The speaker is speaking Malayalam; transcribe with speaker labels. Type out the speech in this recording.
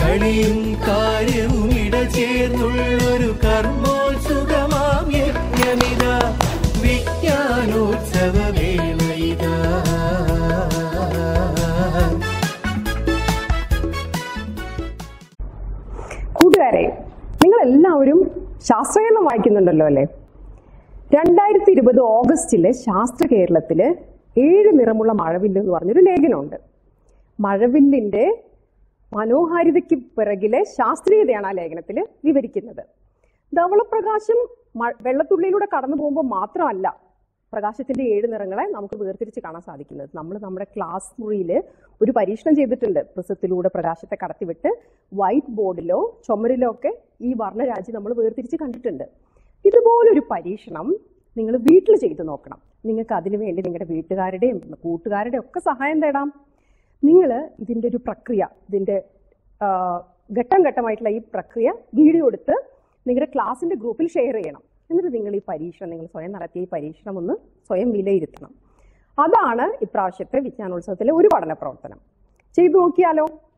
Speaker 1: കളിയും കാര്യവും ഇടചേർന്നുള്ളൊരു കർമ്മോത്സുകമാം യജ്ഞമിത വിജ്ഞാനോത്സവ വേളയിതാ
Speaker 2: കൂട്ടുകാരെ നിങ്ങൾ എല്ലാവരും ശാസ്ത്രകേരളം വായിക്കുന്നുണ്ടല്ലോ അല്ലേ രണ്ടായിരത്തി ഇരുപത് ഓഗസ്റ്റില് ശാസ്ത്ര കേരളത്തില് ഏഴ് നിറമുള്ള മഴവില്ല് എന്ന് പറഞ്ഞൊരു ലേഖനമുണ്ട് മഴവില്ലിന്റെ മനോഹാരിതയ്ക്ക് പിറകിലെ ശാസ്ത്രീയതയാണ് ആ ലേഖനത്തിൽ വിവരിക്കുന്നത് ധവളപ്രകാശം മ- വെള്ളത്തുള്ളിയിലൂടെ കടന്നു പോകുമ്പോൾ മാത്രമല്ല പ്രകാശത്തിന്റെ ഏഴ് നിറങ്ങളെ നമുക്ക് വേർതിരിച്ച് കാണാൻ സാധിക്കുന്നത് നമ്മൾ നമ്മുടെ ക്ലാസ് മുറിയിൽ ഒരു പരീക്ഷണം ചെയ്തിട്ടുണ്ട് പ്രിസത്തിലൂടെ പ്രകാശത്തെ കടത്തിവിട്ട് വൈറ്റ് ബോർഡിലോ ചുമരിലോ ഒക്കെ ഈ വർണ്ണരാജി നമ്മൾ വേർതിരിച്ച് കണ്ടിട്ടുണ്ട് ഇതുപോലൊരു പരീക്ഷണം നിങ്ങൾ വീട്ടിൽ ചെയ്ത് നോക്കണം നിങ്ങൾക്ക് അതിനു വേണ്ടി നിങ്ങളുടെ വീട്ടുകാരുടെയും കൂട്ടുകാരുടെയും ഒക്കെ സഹായം തേടാം നിങ്ങൾ ഇതിൻ്റെ ഒരു പ്രക്രിയ ഇതിൻ്റെ ആ, ഘട്ടം ഘട്ടമായിട്ടുള്ള ഈ പ്രക്രിയ വീഡിയോ എടുത്ത് നിങ്ങളുടെ ക്ലാസ്സിൻ്റെ ഗ്രൂപ്പിൽ ഷെയർ ചെയ്യണം എന്നിട്ട് നിങ്ങൾ ഈ പരീക്ഷണം നിങ്ങൾ സ്വയം നടത്തിയ ഈ പരീക്ഷണം ഒന്ന് സ്വയം വിലയിരുത്തണം അതാണ് ഇപ്രാവശ്യത്തെ വിജ്ഞാനോത്സവത്തിലെ ഒരു പഠന പ്രവർത്തനം ചെയ്തു നോക്കിയാലോ